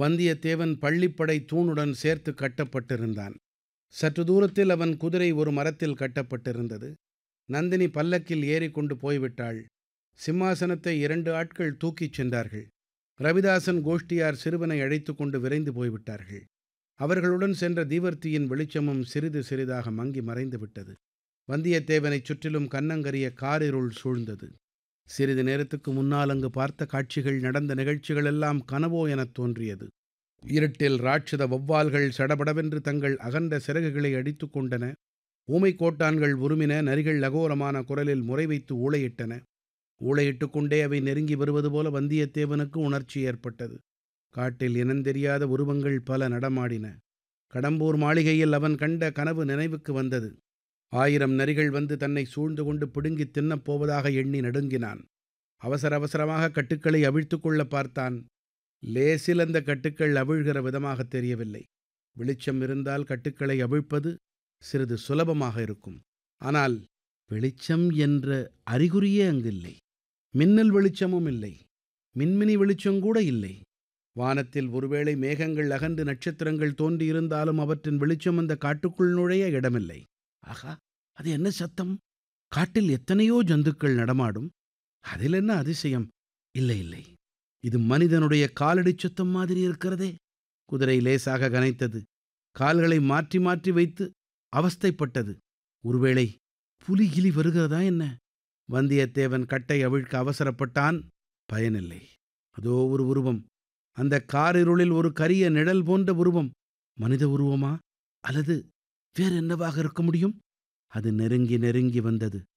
வந்தியத்தேவன் பள்ளிப்படை தூணுடன் சேர்த்து கட்டப்பட்டிருந்தான் சற்று தூரத்தில் அவன் குதிரை ஒரு மரத்தில் கட்டப்பட்டிருந்தது நந்தினி பல்லக்கில் ஏறிக்கொண்டு போய்விட்டாள் சிம்மாசனத்தை இரண்டு ஆட்கள் தூக்கிச் சென்றார்கள் ரவிதாசன் கோஷ்டியார் சிறுவனை அழைத்து கொண்டு விரைந்து போய்விட்டார்கள் அவர்களுடன் சென்ற தீவர்த்தியின் வெளிச்சமும் சிறிது சிறிதாக மங்கி மறைந்து விட்டது வந்தியத்தேவனைச் சுற்றிலும் கன்னங்கரிய காரிருள் சூழ்ந்தது சிறிது நேரத்துக்கு முன்னால் அங்கு பார்த்த காட்சிகள் நடந்த நிகழ்ச்சிகள் எல்லாம் கனவோ எனத் தோன்றியது இருட்டில் ராட்சத வௌவால்கள் சடபடவென்று தங்கள் அகன்ற சிறகுகளை அடித்து கொண்டன ஊமைக் கோட்டான்கள் உருமின நரிகள் அகோரமான குரலில் முறை வைத்து ஊளையிட்டன ஊளையிட்டுக் கொண்டே அவை நெருங்கி வருவது போல வந்தியத்தேவனுக்கு உணர்ச்சி ஏற்பட்டது காட்டில் இனந்தெரியாத உருவங்கள் பல நடமாடின கடம்பூர் மாளிகையில் அவன் கண்ட கனவு நினைவுக்கு வந்தது ஆயிரம் நரிகள் வந்து தன்னை சூழ்ந்து கொண்டு பிடுங்கித் தின்னப் போவதாக எண்ணி நடுங்கினான் அவசர அவசரமாக கட்டுக்களை அவிழ்த்து கொள்ள பார்த்தான் லேசில் அந்த கட்டுக்கள் அவிழ்கிற விதமாக தெரியவில்லை வெளிச்சம் இருந்தால் கட்டுக்களை அவிழ்ப்பது சிறிது சுலபமாக இருக்கும் ஆனால் வெளிச்சம் என்ற அறிகுறியே அங்கில்லை மின்னல் வெளிச்சமும் இல்லை மின்மினி வெளிச்சம் கூட இல்லை வானத்தில் ஒருவேளை மேகங்கள் அகன்று நட்சத்திரங்கள் தோன்றியிருந்தாலும் அவற்றின் வெளிச்சம் அந்த காட்டுக்குள் நுழைய இடமில்லை ஆகா அது என்ன சத்தம் காட்டில் எத்தனையோ ஜந்துக்கள் நடமாடும் அதில் என்ன அதிசயம் இல்லை இல்லை இது மனிதனுடைய காலடி சத்தம் மாதிரி இருக்கிறதே குதிரை லேசாக கனைத்தது கால்களை மாற்றி மாற்றி வைத்து அவஸ்தைப்பட்டது ஒருவேளை புலி கிளி வருகிறதா என்ன வந்தியத்தேவன் கட்டை அவிழ்க்க அவசரப்பட்டான் பயனில்லை அதோ ஒரு உருவம் அந்த காரிருளில் ஒரு கரிய நிழல் போன்ற உருவம் மனித உருவமா அல்லது வேற என்னவாக இருக்க முடியும் அது நெருங்கி நெருங்கி வந்தது